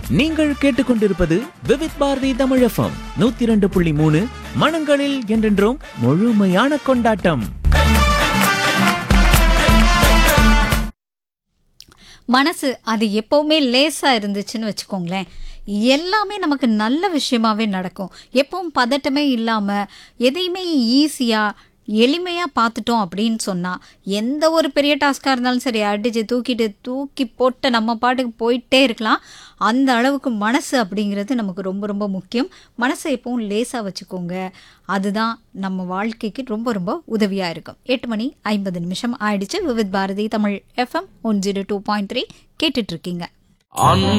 நீங்கள் கேட்டுக்கொண்டிருப்பது விவித் பாரதி தமிழ் எஃப்எம் நூத்தி இரண்டு புள்ளி மூணு மனங்களில் என்றென்றும் முழுமையான கொண்டாட்டம் மனசு அது எப்போவுமே லேசாக இருந்துச்சுன்னு வச்சுக்கோங்களேன் எல்லாமே நமக்கு நல்ல விஷயமாவே நடக்கும் எப்பவும் பதட்டமே இல்லாமல் எதையுமே ஈஸியாக எளிமையாக பார்த்துட்டோம் அப்படின்னு சொன்னால் எந்த ஒரு பெரிய டாஸ்காக இருந்தாலும் சரி அடித்து தூக்கிட்டு தூக்கி போட்டு நம்ம பாட்டுக்கு போயிட்டே இருக்கலாம் அந்த அளவுக்கு மனசு அப்படிங்கிறது நமக்கு ரொம்ப ரொம்ப முக்கியம் மனசை எப்பவும் லேசாக வச்சுக்கோங்க அதுதான் நம்ம வாழ்க்கைக்கு ரொம்ப ரொம்ப உதவியாக இருக்கும் எட்டு மணி ஐம்பது நிமிஷம் ஆயிடுச்சு Vividh Bharati Tamil FM one zero two point three கேட்டுட்ருக்கீங்க